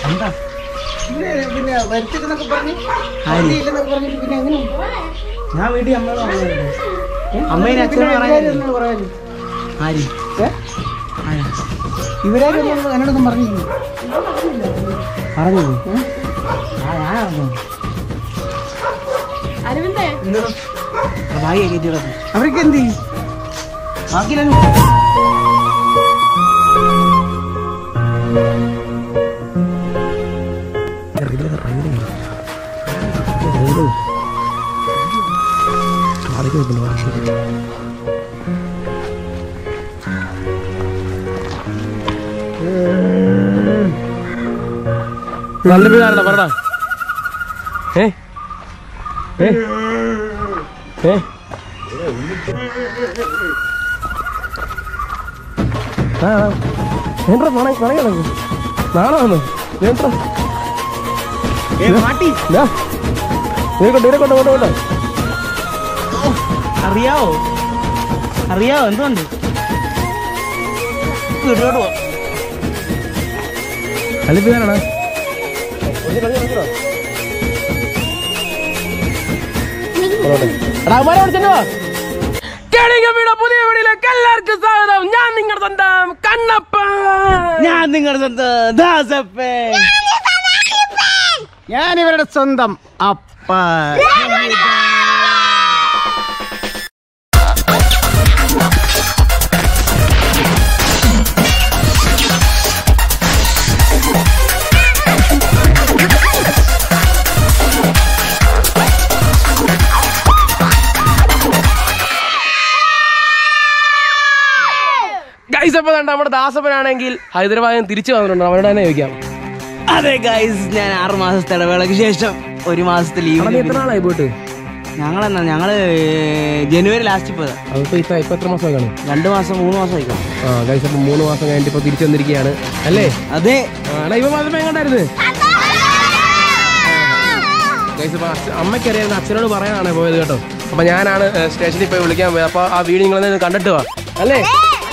പിന്നെ പിന്നെ വരുത്തിട്ടെന്നൊക്കെ പറഞ്ഞു ആര്? ഇല്ലെന്നൊക്കെ പറഞ്ഞിട്ട് പിന്നെ എങ്ങനെ ഞാൻ വീട്ടിൽ അമ്മയോട് പറഞ്ഞിട്ടുണ്ട് അമ്മേനെ അച്ഛനോട് പറയാൻ ആര് ആരാ? ഇവരാരും എന്നോടൊന്നും പറഞ്ഞില്ല പറഞ്ഞു ആ ഞാൻ അറിഞ്ഞു അരവിന്ദേ ഭാഗ്യ കയറ്റി കിടക്കും അവർക്ക് എന്ത് ചെയ്യും ബാക്കിയിലും നല്ല വീടാണോ പറടാ ഏ ഏ ഏ ആ എന്താ പണ പണയാണ് നാളെ വന്നു എന്താ കൊണ്ട് കൊണ്ട് കൊണ്ട് കൊണ്ട് അറിയാവോ അറിയാവോ എന്തുകൊണ്ട് വീട്ടിലോട്ട് പോ അല്ലിപ്പിക്കാനാണ് പുതിയ വീടിലേക്ക് എല്ലാവർക്കും സ്വാഗതം ഞാൻ നിങ്ങളുടെ സ്വന്തം കണ്ണപ്പ ഞാൻ നിങ്ങളുടെ സ്വന്തം ദാസപ്പേ ഞാൻ ഇവരുടെ സ്വന്തം അപ്പ ഗൈസ് അപ്പൊ കണ്ട നമ്മുടെ ദാസപ്പനാണെങ്കിൽ ഹൈദരാബാദിൽ നിന്ന് തിരിച്ചു വന്നിട്ടുണ്ട് അവരോട് തന്നെ ചോദിക്കാം അതെ ഗൈസ് ഞാൻ ആറ് മാസത്തെ ഇടവേളയ്ക്ക് ശേഷം ഒരു മാസത്തെ അവിടെ നീ ലീവ് എത്ര നാളായി പോയിട്ട് ഞങ്ങളെന്നാ ഞങ്ങള് ജനുവരി ലാസ്റ്റ് പോയതാ അതിപ്പോ ഇപ്പൊ ഇപ്പൊ എത്ര മാസം കാണും രണ്ട് മാസം മൂന്ന് മാസം ആയിക്കോളും ആ ഗൈസ് അപ്പൊ മൂന്ന് മാസം കഴിഞ്ഞിട്ട് ഇപ്പൊ തിരിച്ചു വന്നിരിക്കുകയാണ് അല്ലേ അതെ ആണോ ഇപ്പൊ മാസം എങ്ങോട്ടായിരുന്നു ഗൈസ് അപ്പൊ അച്ഛ- അമ്മയ്ക്കറിയായിരുന്നു അച്ഛനോട് പറയാനാണ് പോയത് കേട്ടോ അപ്പൊ ഞാനാണ് ഏ, സ്റ്റേഷനിൽ പോയി വിളിക്കാൻ പോയത് അപ്പൊ ആ വീട് നിങ്ങളൊന്ന് കണ്ടിട്ട് വാ അല്ലേ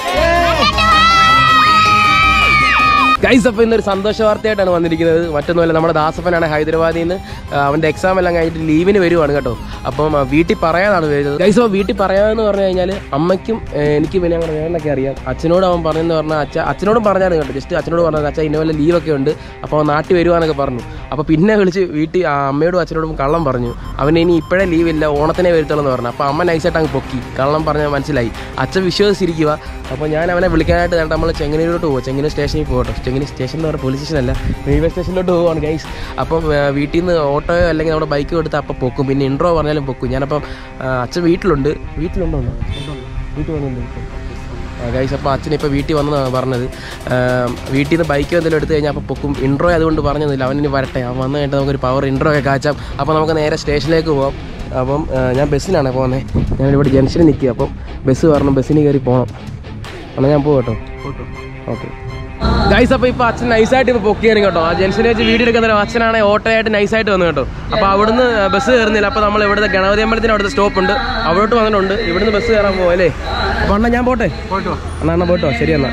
ഗൈസ് അപ്പോൾ ഇന്നൊരു സന്തോഷ വാർത്തയായിട്ടാണ് വന്നിരിക്കുന്നത് മറ്റൊന്നുമല്ല നമ്മുടെ ദാസപ്പനാണ് ഹൈദരാബാദിൽ നിന്ന് ആ, അവൻ്റെ എക്സാം എല്ലാം കഴിഞ്ഞിട്ട് ലീവിന് വരുവാണ് കേട്ടോ അപ്പം ആ, വീട്ടിൽ പറയാനാണ് വരുന്നത് ഗൈസ് അപ്പോൾ വീട്ടിൽ പറയാമെന്ന് പറഞ്ഞു കഴിഞ്ഞാൽ അമ്മയ്ക്കും ഏ, എനിക്കും പിന്നെ ഞങ്ങളുടെ വേണ്ടൊക്കെ അറിയാം അച്ഛനോട് അവൻ പറഞ്ഞെന്ന് പറഞ്ഞാൽ അച്ഛ അച്ഛനോടും പറഞ്ഞാണ് കേട്ടോ ജസ്റ്റ് അച്ഛനോട് പറഞ്ഞത് അച്ഛൻ ഇന്ന പോലെ ലീവൊക്കെ ഉണ്ട് അപ്പോൾ അവൻ നാട്ടിൽ വരുവാന്നൊക്കെ പറഞ്ഞു അപ്പോൾ പിന്നെ വിളിച്ച് വീട്ടിൽ ആ, അമ്മയോടും അച്ഛനോടും കള്ളം പറഞ്ഞു അവന് ഇനി ഇപ്പോഴേ ലീവില്ല ഓണത്തിനെ വരുത്തുള്ളൂ എന്ന് പറഞ്ഞു അപ്പോൾ അമ്മ നൈസായിട്ട് അങ്ങ് പൊക്കി കള്ളം പറഞ്ഞാൽ മനസ്സിലായി അച്ഛൻ വിശ്വസിച്ചിരിക്കുക അപ്പോൾ ഞാൻ അവനെ വിളിക്കാനായിട്ട് നേരത്തെ നമ്മൾ ചെങ്ങന്നൂരിലോട്ട് പോകും ചെങ്ങന്നൂർ സ്റ്റേഷനിൽ പോകട്ടോ ചെങ്ങന്നൂർ സ്റ്റേഷൻ എന്ന് പറഞ്ഞാൽ പോലീസ് സ്റ്റേഷൻ അല്ല റെയിൽവേ സ്റ്റേഷനിലോട്ട് പോവാണ് ഗൈസ് അപ്പം ആ, വീട്ടിൽ നിന്ന് ഓട്ടോയോ അല്ലെങ്കിൽ നമ്മുടെ ബൈക്ക് എടുത്ത് അപ്പം പൊക്കും പിന്നെ ഇൻട്രോ പറഞ്ഞാലും പൊക്കും ഞാനപ്പം ആ, അച്ഛൻ വീട്ടിലുണ്ട് വീട്ടിലുണ്ടോ വീട്ടിൽ വന്നിട്ടുണ്ട് ഗൈസ് അപ്പോൾ അച്ഛൻ ഇപ്പോൾ വീട്ടിൽ വന്നതാണ് പറഞ്ഞത് ആ, വീട്ടിൽ നിന്ന് ബൈക്ക് എന്തെങ്കിലും എടുത്തു കഴിഞ്ഞാൽ അപ്പോൾ പൊക്കും ഇൻട്രോ അതുകൊണ്ട് പറഞ്ഞതില്ല അവനിനി വരട്ടെ അവൻ വന്നു കഴിഞ്ഞിട്ട് നമുക്കൊരു പവർ ഇൻട്രോ ഒക്കെ കാച്ചാം അപ്പോൾ നമുക്ക് നേരെ സ്റ്റേഷനിലേക്ക് പോകാം അപ്പം ആ, ഞാൻ ബസ്സിനാണ് പോകുന്നത് ഞാൻ ഇവിടെ ജംഗ്ഷനിൽ നിൽക്കുക അപ്പം ബസ് വരണം ബസ്സിന് കയറി പോകണം എന്നാൽ ഞാൻ പോകും കേട്ടോ ഓക്കെ ഗൈസ് അപ്പോൾ ഇപ്പോൾ അച്ഛൻ നൈസായിട്ട് ഇപ്പോൾ പൊക്കിയാണ് കേട്ടോ ആ ജംഗ്ഷനിൽ വെച്ച് വീഡിയോ എടുക്കുന്ന അച്ഛനാണ് ഓട്ടോയായിട്ട് നൈസായിട്ട് വന്നു കേട്ടോ അപ്പോൾ അവിടുന്ന് ബസ് കയറുന്നില്ല അപ്പോൾ നമ്മൾ ഇവിടുത്തെ ഗണപതി അമ്പലത്തിന് അവിടുത്തെ സ്റ്റോപ്പ് ഉണ്ട് അവിടോട്ട് വന്നിട്ടുണ്ട് ഇവിടുന്ന് ബസ് കയറാൻ പോകും അല്ലേ അപ്പോൾ അണ്ണാ ഞാൻ പോട്ടെ എന്നാ എന്നാ പോട്ടോ ശരി എന്നാ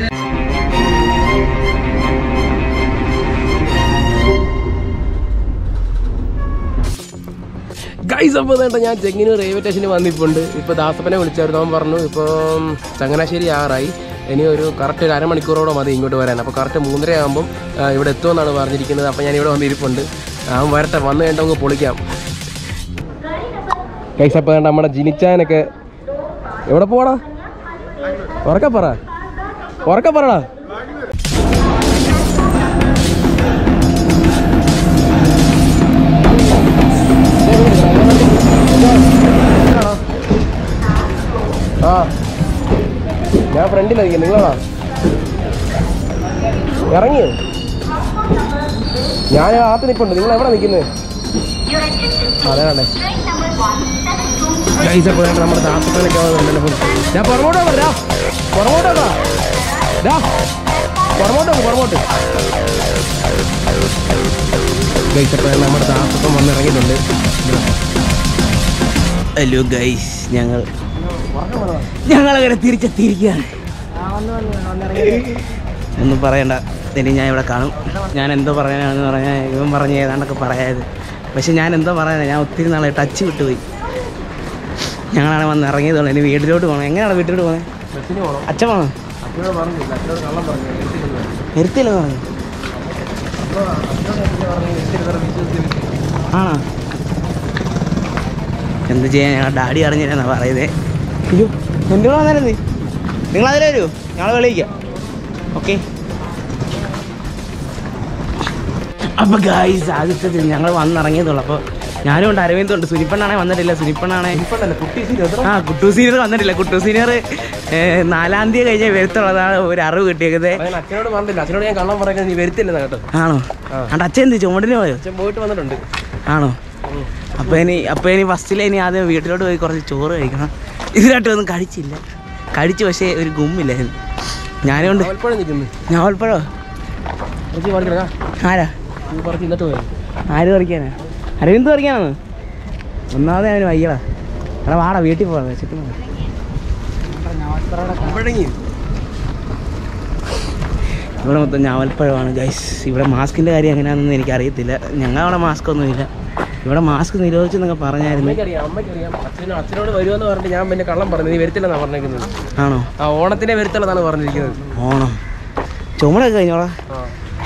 ഗൈസ് അപ്പോൾ വേണ്ട ഞാൻ ചെങ്ങിന് റെയിൽവേ സ്റ്റേഷനിൽ വന്നിട്ടുണ്ട് ഇപ്പോൾ ദാസപ്പനെ വിളിച്ചായിരുന്നു അവൻ പറഞ്ഞു ഇപ്പം ചങ്ങനാശ്ശേരി ആറായി ഇനി ഒരു കറക്റ്റ് ഒരു അരമണിക്കൂറോടെ മതി ഇങ്ങോട്ട് വരാൻ അപ്പോൾ കറക്റ്റ് മൂന്നര ആകുമ്പം ആ, ഇവിടെ എത്തുമെന്നാണ് പറഞ്ഞിരിക്കുന്നത് അപ്പോൾ ഞാൻ ഇവിടെ വന്നിരിപ്പുണ്ട് അവൻ വരട്ടെ വന്നു കഴിഞ്ഞിട്ട് നമുക്ക് പൊളിക്കാം ഗൈസ് അപ്പോൾ വേണ്ട നമ്മുടെ ജിനിച്ചാനൊക്കെ എവിടെ പോടാ ഉറക്ക പറ ഉറക്ക പറടാ ആ ഞാൻ ഫ്രണ്ടിലായിരിക്കും നിങ്ങളാ ഇറങ്ങിയോ ഞാൻ ആത്ത് നിൽപ്പുണ്ട് നിങ്ങൾ എവിടെ നിൽക്കുന്നത് അതെ ഗൈസ് അപ്പോൾ നമ്മുടെ ദാസപ്പനൊക്കെ വന്നിട്ടുണ്ടല്ലോ ഞാൻ പുറമോട്ടോ പറയാ പുറമോട്ടോ ഡാ പുറമോട്ടോ പുറമോട്ട് ഗൈസ് അപ്പോൾ നമ്മുടെ ദാസപ്പം വന്നിറങ്ങിയിട്ടുണ്ട് ഹലോ ഗൈസ് ഞങ്ങൾ ഞങ്ങളങ്ങനെ തിരിച്ചെത്തിയിരിക്കുകയാണ് ഒന്നും പറയണ്ട ഇനി ഞാൻ ഇവിടെ കാണും ഞാൻ എന്തോ പറയാനാണെന്ന് പറഞ്ഞാൽ ഇവൻ പറഞ്ഞ ഏതാണ്ടൊക്കെ പറയാത് പക്ഷെ ഞാൻ എന്തോ പറയാനാ ഞാൻ ഒത്തിരി നാളെ ടച്ച് വിട്ടുപോയി ഞങ്ങളാണ് വന്ന് ഇറങ്ങിയതുള്ളൂ ഇനി വീട്ടിലോട്ട് പോകണം എങ്ങനെയാണ് വീട്ടിലോട്ട് പോകുന്നത് ബസ്സിന് പോകണം അച്ഛൻ പോകണം അച്ഛനോട് പറഞ്ഞില്ല അച്ഛനോട് കള്ളം പറഞ്ഞു എടുത്തില്ലെന്ന് പറഞ്ഞു. വരുത്തില്ല പറഞ്ഞു അപ്പോൾ അച്ഛനോട് അച്ഛനെ പറഞ്ഞു എടുത്തില്ല വിശ്വസിച്ചില്ല ആണോ എന്ത് ചെയ്യാൻ ഞങ്ങൾ ഡാഡി അറിഞ്ഞില്ലെന്നാ പറയുന്നത് അയ്യോ എൻ്റെ കൂടെ വന്നായിരുന്നു നിങ്ങൾ അതിൽ വരൂ ഞങ്ങൾ വിളിക്കാം ഓക്കെ അപ്പോൾ ഗായ്സ് ആദ്യത്തെ ഞങ്ങൾ വന്നിറങ്ങിയതുള്ളൂ അപ്പോൾ ഞാനും ഉണ്ട് അരവിന്ദും ഉണ്ട് സുനിപ്പണ്ണാണെ വന്നിട്ടില്ല സുനിപ്പണ്ണാണെ ഇപ്പോഴല്ലേ കുട്ടി സീൻ എത്ര ആ കുട്ടു സീനിയർ വന്നിട്ടില്ല കുട്ടു സീനിയർ നാലാം തീയതി കഴിഞ്ഞ് വരുത്തുള്ളതാണ് ഒരു അറിവ് കിട്ടിയത് ഞാൻ അച്ഛനോട് പറഞ്ഞില്ല അച്ഛനോട് ഞാൻ കള്ളം പറയുന്നത് നീ വരുത്തില്ലെന്ന് കേട്ടോ ആണോ അണ്ട് അച്ഛൻ എന്ത് ചുമടിന് പോയോ അച്ഛൻ പോയിട്ട് വന്നിട്ടുണ്ട് ആണോ അപ്പൊ ഇനി അപ്പൊ ഇനി ഫസ്റ്റിൽ ഇനി ആദ്യം വീട്ടിലോട്ട് പോയി കുറച്ച് ചോറ് കഴിക്കണം ഇതിലായിട്ട് ഒന്നും കഴിച്ചില്ല കഴിച്ചു പക്ഷേ ഒരു ഗുമ്മില്ലായിരുന്നു ഞാനും ഉണ്ട് അവൽപ്പഴം നിൽക്കുന്നു ഞാൻ ഉൾപ്പെടോ ചേച്ചി പറിക്കണം ആരാ നീ പറിച്ച് ഇന്നിട്ട് പോയി ആര് പറിക്കാനാ അരവിന്ദ് പറിക്കാനാണ് ഒന്നാമതേ അവന് വയ്യടാ എടാ വാടാ വീട്ടിൽ പോകാം വെച്ചിട്ട് പോകാം കുമ്പഴങ്ങി ഇവിടെ മൊത്തം ഞാവൽപ്പഴമാണ് ഗൈസ് ഇവിടെ മാസ്കിൻ്റെ കാര്യം എങ്ങനെയാണെന്ന് എനിക്ക് അറിയത്തില്ല ഞങ്ങളവിടെ മാസ്ക് ഒന്നുമില്ല ഇവിടെ മാസ്ക് നിരോധിച്ചെന്നൊക്കെ പറഞ്ഞായിരുന്നു അമ്മയ്ക്കറിയാം അമ്മയ്ക്കറിയാം അച്ഛനോ അച്ഛനോട് വരുമെന്ന് പറഞ്ഞിട്ട് ഞാൻ പിന്നെ കള്ളം പറഞ്ഞു നീ വരുത്തില്ലെന്നാണ് പറഞ്ഞിരിക്കുന്നത് ആണോ ആ ഓണത്തിന്റെ വരുത്തുള്ളതാണ് പറഞ്ഞിരിക്കുന്നത് ഓണം ചുമടൊക്കെ കഴിഞ്ഞോളാ ആ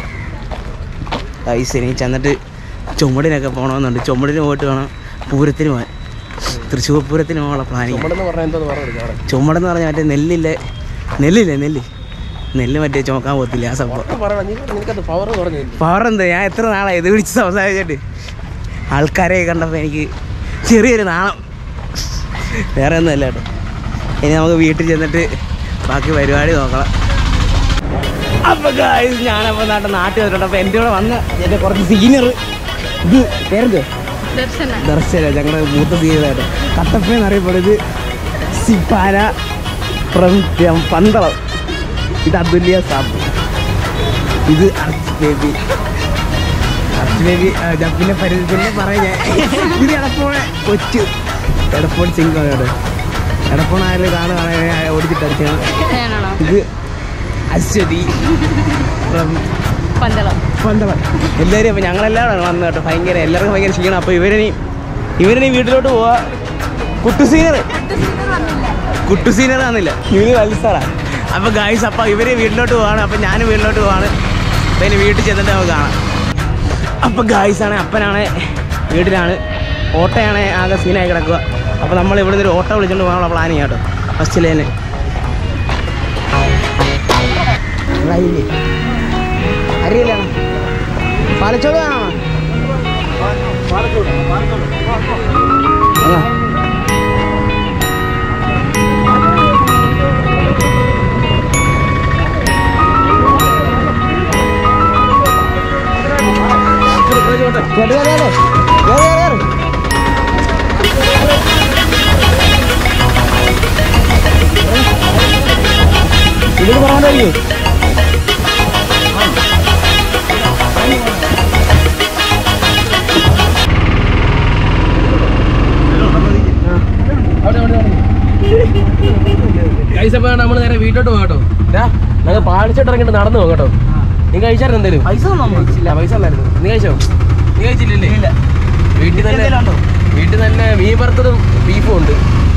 ഗൈസ് ഇനി ചെന്നിട്ട് ചുമടിനൊക്കെ പോകണമെന്നുണ്ട് ചുമടിന് പോയിട്ട് വേണം പൂരത്തിന് പോകാൻ തൃശ്ശൂർ പൂരത്തിന് പോകാനുള്ള പ്ലാനിങ് ചുമടെന്ന് പറഞ്ഞാൽ എന്തോന്ന് പറഞ്ഞു അവിടെ ചുമടെന്ന് പറഞ്ഞാൽ മറ്റേ നെല്ലില്ലേ നെല്ലില്ലേ നെല്ല് നെല്ല് മറ്റേ ചുമക്കാൻ പോകത്തില്ല ആ സംഭവം ഉറപ്പ് പറയണം നീ നിനക്കത് പവർ പറഞ്ഞില്ല പവർ എന്താ ഞാൻ എത്ര നാളായി ഇത് പിടിച്ച് സംസാരിച്ചിട്ട് ആൾക്കാരെ കണ്ടപ്പോൾ എനിക്ക് ചെറിയൊരു നാണം വേറെ ഒന്നുമല്ല കേട്ടോ ഇനി നമുക്ക് വീട്ടിൽ ചെന്നിട്ട് ബാക്കി പരിപാടി നോക്കണം അപ്പൊ guys, ഞാനപ്പോ നാട്ടെ നാട്ടിൽ വന്നിട്ടുണ്ട് അപ്പൊ എൻ്റെ കൂടെ വന്ന എൻ്റെ കുറച്ച് സീനിയർ ഇത് പേരെന്തോ ദർശന ഞങ്ങളുടെ മൂത്ത സീനിയറായിട്ട് കട്ടപ്പ എന്നറിയപ്പെടുന്നത് സിപ്പാര ഫ്രം പന്തളം ഇത് അതുല്യ സാബ് ഇത് അർച്ച് ബേബി അർച്ച് ബേബി ആ, ഞാൻ പിന്നെ പരി പിന്നെ പറയാം ഞാൻ ഇത് എടപ്പോണെ കൊച്ചു എടപ്പോൺ സിംഗാണ് എടപ്പോൺ ആയാലും കാണുകയാണെങ്കിൽ ഓടിച്ചിട്ട് അടിച്ചാണ് ഇത് അശ്വതി ഫ്രം പന്തളം പന്തളം എല്ലാവരും അപ്പോൾ ഞങ്ങളെല്ലാവരും വന്നു കേട്ടോ ഭയങ്കര എല്ലാവർക്കും ഭയങ്കര ക്ഷീണം അപ്പോൾ ഇവരിനി ഇവരിനി വീട്ടിലോട്ട് പോവാ കുട്ടു സീനിയർ കുട്ടു സീനിയർ ആണെന്നില്ല ഇവര് വത്സറാ അപ്പോൾ ഗായ്സ് അപ്പോൾ ഇവര് വീട്ടിലോട്ട് പോവാണ് അപ്പോൾ ഞാനും വീട്ടിലോട്ട് പോവാണ് അപ്പോൾ ഇനി വീട്ടിൽ ചെന്നിട്ട് നമുക്ക് കാണാം അപ്പോൾ ഗായ്സ് ആണ് അപ്പനാണ് വീട്ടിലാണ് ഓട്ടോയാണ് ആകെ സീനായി കിടക്കുക അപ്പോൾ നമ്മൾ ഇവിടെ നിന്ന് ഒരു ഓട്ടോ വിളിച്ചുകൊണ്ട് പോകാനുള്ള പ്ലാനിങ് കേട്ടോ ഫസ്റ്റിൽ തന്നെ അറിയില്ലേ അറിയില്ലാണ് പാലച്ചോട് വേണോ ആ. കേട്ട് കേട്ട് കേട്ട്. കേറ് കേറ് കേറ്. ഇതിൽ പറഞ്ഞാൽ ഗൈസ് അപ്പോൾ നമ്മൾ നേരെ വീട്ടിലോട്ട് പോകാം കേട്ടോ ഞങ്ങൾ പാലിച്ചോട്ട് ഇറങ്ങിയിട്ട് നടന്നു പോകും കേട്ടോ നീ കഴിച്ചായിരുന്നു എന്തേലും പൈസ ഒന്നും ഇല്ല പൈസ അല്ലായിരുന്നു നീ കഴിച്ചോ നീ കഴിച്ചില്ലേ ഇല്ല വീട്ടിൽ തന്നെ എന്തേലും ഉണ്ടോ? വീട്ടിൽ തന്നെ മീൻ വറുത്തതും ബീഫും ഉണ്ട്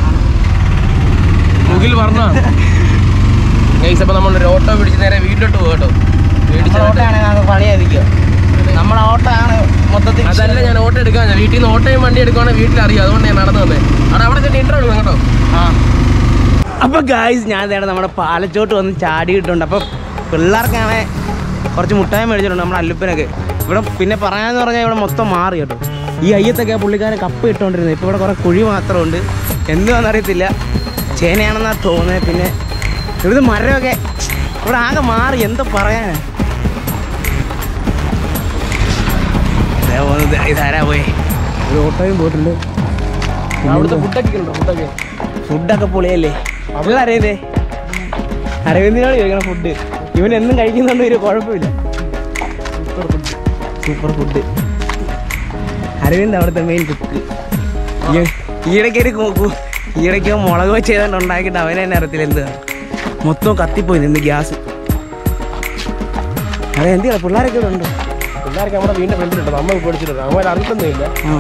മുകിൽ പറഞ്ഞാണ് ഗൈസ് അപ്പോൾ നമ്മൾ ഒരു ഓട്ടോ പിടിച്ച് നേരെ വീട്ടിലോട്ട് പോകും കേട്ടോ വീട്ടിൽ ചെന്നിട്ട് ഓട്ടോയാണ് ഞങ്ങൾക്ക് പണിയായിരിക്കുക നമ്മളെ ഓട്ടോ ആണ് മൊത്തത്തിൽ അതല്ല ഞാൻ ഓട്ടോ എടുക്കാൻ വീട്ടിൽ നിന്ന് ഓട്ടോയും വണ്ടി എടുക്കുവാണെങ്കിൽ വീട്ടിൽ അറിയാം അതുകൊണ്ട് ഞാൻ നടന്നു വന്നേ അവിടെ അവിടെ ചെന്ന് ഇൻട്രോ എടുക്കണം കേട്ടോ അപ്പൊ ഗായ്സ് ഞാൻ നേടെ നമ്മുടെ പാലച്ചോട്ട് വന്ന് ചാടിയിട്ടുണ്ട് അപ്പൊ പിള്ളേർക്കാണെ കുറച്ച് മുട്ടായി മേടിച്ചിട്ടുണ്ട് നമ്മുടെ അല്ലുപ്പനൊക്കെ ഇവിടെ പിന്നെ പറയാന്ന് പറഞ്ഞാൽ ഇവിടെ മൊത്തം മാറി കേട്ടോ ഈ അയ്യത്തൊക്കെ പുള്ളിക്കാരൻ കപ്പ് ഇട്ടുകൊണ്ടിരുന്നത് ഇപ്പോൾ ഇവിടെ കുറേ കുഴി മാത്രമുണ്ട് എന്തുവാണെന്ന് അറിയത്തില്ല ചേനയാണെന്നാ തോന്നുന്നത് പിന്നെ ഇവിടുത്തെ മരമൊക്കെ ഇവിടെ ആകെ മാറി എന്താ പറയാനാ ദേ പോകുന്നത് ഇതാരാ പോയി ഒരു ഓട്ടോയും പോയിട്ടുണ്ട് അവിടുത്തെ ഫുഡൊക്കെ ഉണ്ടോ ഫുഡൊക്കെ ഫുഡൊക്കെ പൊളിയല്ലേ അവിടെ അറിയതേ അരവിന്ദിനോട് ചോദിക്കണം ഫുഡ് ഇവൻ എന്നും കഴിക്കുന്നുണ്ട് ഒരു കുഴപ്പമില്ല സൂപ്പർ ഫുഡ് അരവിന്ദ് അവിടുത്തെ മെയിൻ കുക്ക് ഈയിടയ്ക്ക് ഒരു കു- കു- ഈയിടയ്ക്ക് മുളക് വെച്ച് ഏതാണ്ട് ഉണ്ടാക്കിയിട്ട് അവനെ തന്നെ അറിയത്തില്ല എന്ത് മൊത്തം കത്തിപ്പോയി നിന്ന് ഗ്യാസ് അതെ എന്തിനാ പിള്ളേരൊക്കെ ഇവിടെ ഉണ്ട് പിള്ളേർക്ക് നമ്മുടെ വീടിന്റെ ഫ്രണ്ടിലുണ്ട് നമ്മൾ പേടിച്ചിട്ടുണ്ട് നമ്മൾ അറിഞ്ഞിട്ടൊന്നുമില്ല ആ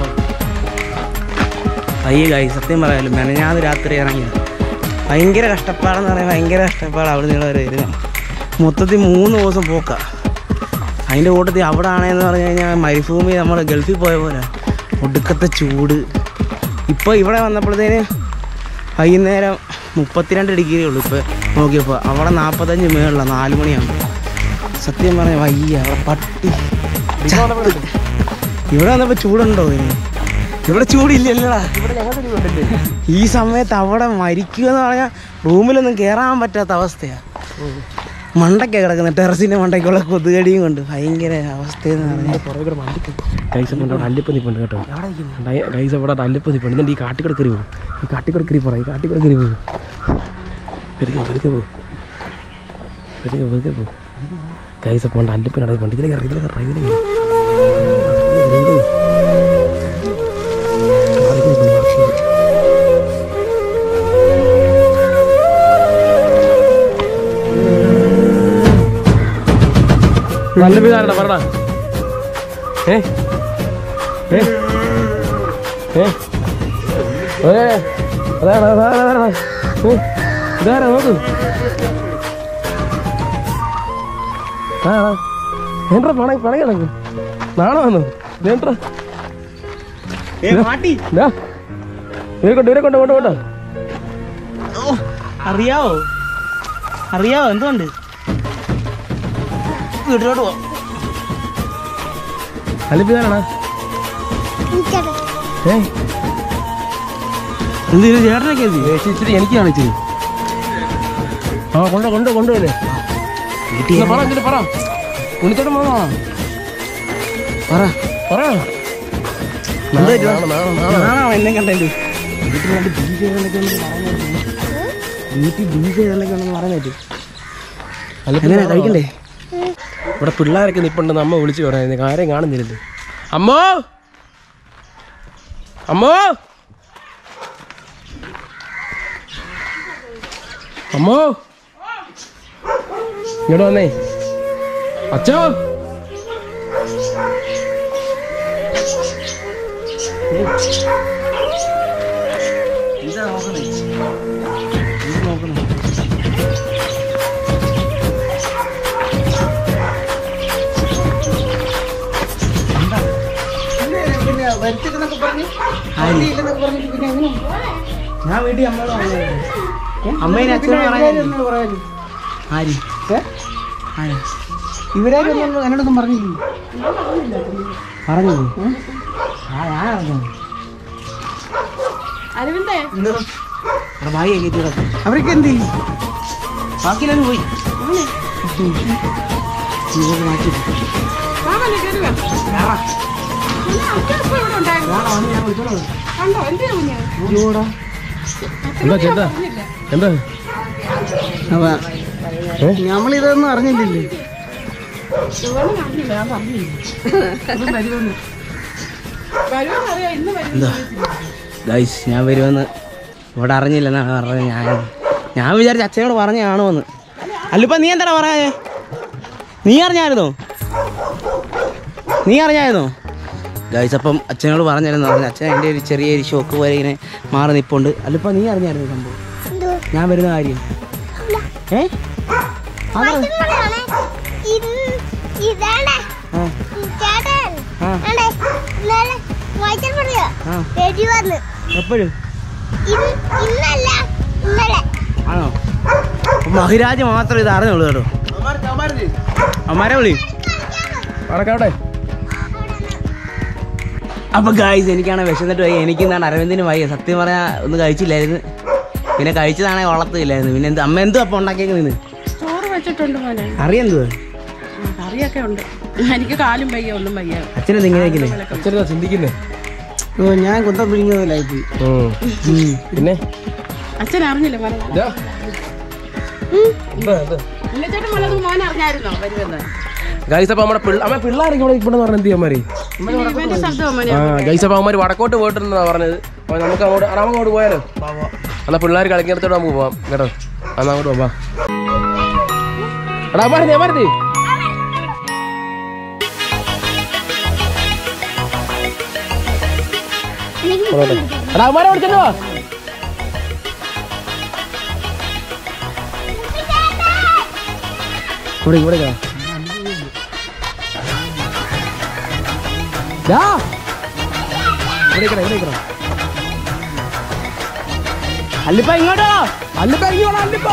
അയ്യ കായി സത്യം പറയാലോ മെനഞ്ഞാന്ന് രാത്രി ഇറങ്ങി ഭയങ്കര കഷ്ടപ്പാടെന്ന് പറയാൻ ഭയങ്കര കഷ്ടപ്പാട് അവിടെ നിന്ന് വരെ വരുന്നത് മൊത്തത്തിൽ മൂന്ന് ദിവസം പോക്ക അതിൻ്റെ കൂട്ടത്തിൽ അവിടെ ആണെന്ന് പറഞ്ഞു കഴിഞ്ഞാൽ മരുഭൂമി നമ്മൾ ഗൾഫിൽ പോയ പോലെ ഒടുക്കത്തെ ചൂട് ഇപ്പോൾ ഇവിടെ വന്നപ്പോഴത്തേന് വൈകുന്നേരം മുപ്പത്തിരണ്ട് ഡിഗ്രി ഉള്ളൂ ഇപ്പോൾ നോക്കിയപ്പോൾ അവിടെ നാൽപ്പത്തഞ്ച് മേളിലാണ് നാല് മണിയാകുമ്പോൾ സത്യം പറഞ്ഞാൽ വയ്യ അവിടെ പട്ടി ചത്ത്. ഇവിടെ വന്നപ്പോൾ ചൂടുണ്ടോ ഇനി ഇവിടെ ചൂടില്ലല്ലോടാ ഈ സമയത്ത് അവിടെ മരിക്കുക എന്ന് പറഞ്ഞാൽ റൂമിലൊന്നും കയറാൻ പറ്റാത്ത അവസ്ഥയാണ് മണ്ടയ്ക്ക കിടക്കുന്ന ടെറസിൻ്റെ മണ്ടയ്ക്കുള്ള കൊതുകടിയും കൊണ്ട് ഭയങ്കര അവസ്ഥയെന്ന് പറഞ്ഞാൽ പുറകെ വണ്ടി ഗൈസ് കൊണ്ട് അവിടെ അല്ലിപ്പം നിൽപ്പുണ്ട് കേട്ടോ ഗൈസ് അവിടെ അല്ലിപ്പം നിൽപ്പുണ്ട് എന്നിട്ട് ഈ കാട്ടിക്കൂടെ കയറി പോകും ഈ കാട്ടിക്കൂടെ കയറി പോറാ ഈ കാട്ടിക്കൂടെ കയറി പോകും വെറുതെ വെറുതെ പോകും വെറുതെ വെറുതെ പോകും ഗൈസ് അപ്പോൾ ഉണ്ട് അല്ലിപ്പനാണ് വണ്ടി ഇതിലേക്ക് ഇറങ്ങി ഇതിലേക്ക് ഇറങ്ങി ഇതിലേക്ക് നല്ല പിതാരടാ പറടാ ഏ ഏ ഏ ഏ അതാണ് അതാണ് അതാണ് ഏ, ഇതാരാ നോക്ക് ആടാ എന്താ പണ പണ കിടക്കും നാളെ വന്നു ഇതെന്താ മാട്ടി ഇവരെ കൊണ്ട് ഇവരെ കൊണ്ട് കൊണ്ട് കൊണ്ട് ഓ അറിയാവോ അറിയാവോ എന്തുകൊണ്ട് വീട്ടിലോട്ട് പോ അല്ലിപ്പിതാരാണോ ഏ എന്തിനു ചേട്ടനൊക്കെ എന്ത് ഏ, ഇച്ചിരി- ഇച്ചിരി എനിക്കാണ് ഇച്ചിരി ആ കൊണ്ട് കൊണ്ട് കൊണ്ടുവല്ലേ വീട്ടിൽ പറ എന്നിട്ട് പറ ഉണ്ണിച്ചേട്ടൻ പോണോ പറ പറ എന്താ ഇത്? നാളെ, നാളെ, നാളെ. നാളാണോ എന്നെ കണ്ടത് വീട്ടിൽ രണ്ട് ഡി ജെ എന്നൊക്കെ ഉണ്ടെന്ന് പറയുന്നത് വീട്ടിൽ ഡി ജെ എന്നൊക്കെ ഉണ്ടെന്ന് പറയുന്നത് എങ്ങനെ കഴിക്കണ്ടേ ഇവിടെ പിള്ളേരൊക്കെ നിപ്പുണ്ടെന്ന് അമ്മ വിളിച്ചു പറയുന്നത് ആരെയും കാണുന്നില്ലല്ലോ അമ്മോ അമ്മോ അമ്മോ ഇങ്ങോട്ട് വന്നേ അച്ഛോ എന്താ നോക്കണേ എന്ത് നോക്കണേ പിന്നെ വരുത്തിട്ടെന്നൊക്കെ പറഞ്ഞ് ആര്? ഇല്ലെന്നൊക്കെ പറഞ്ഞിട്ട് പിന്നെ എങ്ങനെ ഞാൻ വീട്ടിൽ അമ്മയോട് പറഞ്ഞത് അമ്മേനെ അച്ഛനും ഇവരാരും പറയാനും ആര് ഏ? ആര് ഇവരാരും ഒന്നും എന്നോടൊന്നും പറഞ്ഞില്ല പറഞ്ഞു ആ ഞാൻ അറിഞ്ഞു അരവിന്ദേ അവിടെ ഭാഗ്യ കയറ്റി കിടക്കും അവരൊക്കെ എന്ത് ചെയ്യും ബാക്കിയെല്ലാവരും പോയി ഇങ്ങോട്ട് മാറ്റി മാമല്ലേ കയറി വാ. കുഞ്ഞ് അച്ഛനിപ്പോ ഇവിടെ ഉണ്ടായിരുന്നു. ഞാൻ വിളിച്ചോളൂ കണ്ടോ എന്തിനാ കുഞ്ഞ് ജോടാ എന്താ ചേട്ടാ എന്താ അപ്പൊ നമ്മളിതൊന്നും അറിഞ്ഞില്ലല്ലേ ഇവള് കണ്ടില്ല ഞാൻ പറഞ്ഞില്ല വരുമെന്നറിയാം ഇന്ന് വരും എന്താ ഗൈസ് ഞാൻ വരുമെന്ന് ഇവിടെ അറിഞ്ഞില്ലെന്നാണ് പറഞ്ഞത് ഞാൻ ഞാൻ വിചാരിച്ച അച്ഛനോട് പറഞ്ഞ കാണുമെന്ന് അല്ലിപ്പ നീ എന്താടാ പറയാ നീ അറിഞ്ഞായിരുന്നോ നീ അറിഞ്ഞായിരുന്നോ ഗൈസ് അപ്പം അച്ഛനോട് പറഞ്ഞിരുന്നു പറഞ്ഞു അച്ഛൻ എൻ്റെ ഒരു ചെറിയൊരു ഷോക്ക് പോലെ ഇങ്ങനെ മാറി നിൽപ്പുണ്ട് അല്ലിപ്പ നീ അറിഞ്ഞായിരുന്നു സംഭവം ഞാൻ വരുന്ന കാര്യം ഏ അതാ ഇതാണ് ആ ചേട്ടൻ ആ ആണേ ഇന്നലെ വായിച്ചാൽ പറയാ ആ എഴുതി വന്ന് എപ്പോഴും ഇന്ന് ഇന്നല്ല ഇന്നലെ ആണോ അപ്പൊ മഹിരാജ് മാത്രം ഇത് അറിഞ്ഞുള്ളൂ കേട്ടോ അമ്മാരെ വിളി അടക്കാട്ടെ അപ്പൊ ഗായ്സ് എനിക്കാണ് വിശന്നിട്ട് വയ്യ എനിക്ക് എന്താണ് അരവിന്ദിന് വയ്യ സത്യം പറയാ ഒന്നും കഴിച്ചില്ലായിരുന്നു പിന്നെ കഴിച്ചതാണെങ്കിൽ വളർത്തില്ലായിരുന്നു പിന്നെ എന്ത് അമ്മ എന്തുവാ അപ്പൊ ഉണ്ടാക്കിയേക്ക് നിന്ന് ചോറ് വെച്ചിട്ടുണ്ട് മോനെ അറിയെന്തുവാ ആ, കറിയൊക്കെ ഉണ്ട് എനിക്ക് കാലും വയ്യ ഒന്നും വയ്യ അച്ഛനെന്ത് ഇങ്ങനെയൊക്കെ അച്ഛനെന്താ ചിന്തിക്കുന്നേ ഓ ഞാൻ കുന്തം പിടിക്കുന്നതിലായിപ്പോയി പിന്നെ അച്ഛൻ അറിഞ്ഞില്ല മോനെ ഇതാ. എന്താ എന്താ ഉണ്ണിച്ചേട്ടൻ വന്നത് മോൻ അറിഞ്ഞായിരുന്നോ വരുമെന്ന് ഗൈസ് അപ്പൊ നമ്മുടെ പിള്ള അമ്മ പിള്ളേരൊക്കെ ഇവിടെ ഇപ്പോഴെന്ന് പറഞ്ഞ എന്ത് ചെയ്യാൻ ഇവന്റെ ശബ്ദം മോനെ ആ ഗൈസ് അപ്പൊ അവന്മാര് വടക്കോട്ട് പോയിട്ടുണ്ടെന്നാ പറഞ്ഞത് അപ്പൊ നമുക്ക് അങ്ങോട്ട് ആ, നമുക്ക് അങ്ങോട്ട് പോയാലോ എന്നാ പിള്ളേർ കളിക്കുന്നിടത്തോട് നമുക്ക് പോവാം കേട്ടോ എന്നാ അങ്ങോട്ട് പോവാം എടാ അമ്മാരത്തി അമ്മാരത്തി പറഞ്ഞോട്ടെ എടാ അവന്മാരെ വിളിച്ചോ ഇവിടെ ഇവിടെ വാ. ദാ. ഇവിടെ നിക്കടാ, ഇവിടെ നിക്കടാ. അല്ലിപ്പ ഇങ്ങോട്ടോ അല്ലിപ്പ ഇങ്ങോട്ടോ അല്ലിപ്പോ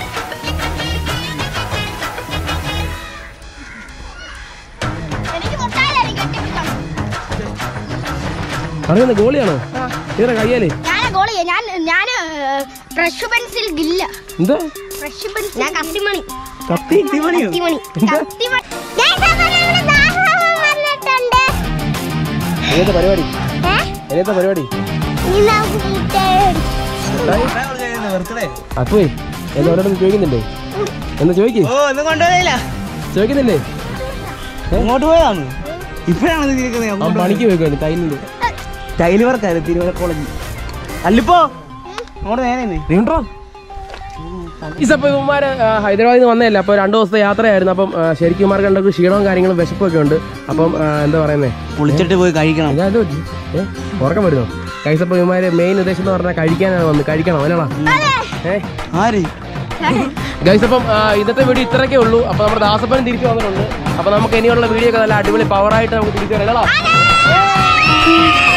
എനിക്ക് മുട്ടായി കെട്ടിപ്പിടിക്കണം പറയുന്നത് ഗോളിയാണോ തീരെ കയ്യാലേ ഞാൻ ഗോളിയ ഞാൻ ഞാൻ ഫ്രഷ് പെൻസിൽ ഗില്ല എന്താ ഫ്രഷ് പെൻസിൽ ഞാൻ കത്തിമണി കത്തി തീവണിയോ കത്തിമണി എന്താ? കത്തിമണി Guys, അപ്പൊ ഞങ്ങള് ദാഹം വന്നിട്ടുണ്ട്. ഏതാ പരിപാടി ഏ? ഏതാ പരിപാടി ഇനി നമുക്ക് മുട്ടായി മേടിക്കാം. ബർത്ത്ഡേ അപ്പോ എന്താ അവരോടൊന്ന് ചോദിക്കുന്നില്ലേ എന്താ ചോദിക്കേ ഓ ഒന്നും കൊണ്ടുപോയില്ല ചോദിക്കുന്നില്ലേ അങ്ങോട്ട് പോയതാണ് ഇപ്പോഴാണ് ഇത് അവൻ ഇരിക്കുന്നത് പണിക്ക് പോയിക്കോ ടൈലിന്റെ ടൈല് വർക്കായിരുന്നു തിരുവല്ല കോളേജ് അല്ലിപ്പോ അങ്ങോട്ട് നേരെ നിന്ന്. നീണ്ടോ ഇസപ്പോ ഇവന്മാര് ആ, ഹൈദരാബാദിൽ നിന്ന് വന്നതല്ല അപ്പോൾ രണ്ട് ദിവസത്തെ യാത്രയായിരുന്നു അപ്പം ആ, ശരിക്കും ഇവന്മാർക്ക് കണ്ടൊക്കെ ക്ഷീണവും കാര്യങ്ങളും വിശപ്പൊക്കെ ഉണ്ട് അപ്പം ആ, എന്താ പറയുന്നേ കുളിച്ചിട്ട് പോയി കഴിക്കണം ഞാൻ പറ്റി ഏ ഉറക്കം വരുന്നോ കൈസപ്പോ ഇവന്മാര് മെയിൻ ഉദ്ദേശം എന്ന് പറഞ്ഞാൽ കഴിക്കാനാണ് വന്ന് കഴിക്കണം അവനാണോ ഏ ആര് ഗൈസ് അപ്പം ആ, ഇന്നത്തെ വീഡിയോ ഇത്രയൊക്കെ ഉള്ളൂ അപ്പോൾ നമ്മുടെ ദാസപ്പനും തിരിച്ചു വന്നിട്ടുണ്ട് അപ്പോൾ നമുക്ക് ഇനിയുള്ള വീഡിയോ ഒക്കെ നല്ല അടിപൊളി പവറായിട്ട് നമുക്ക് തിരിച്ചു വരാം കേട്ടോ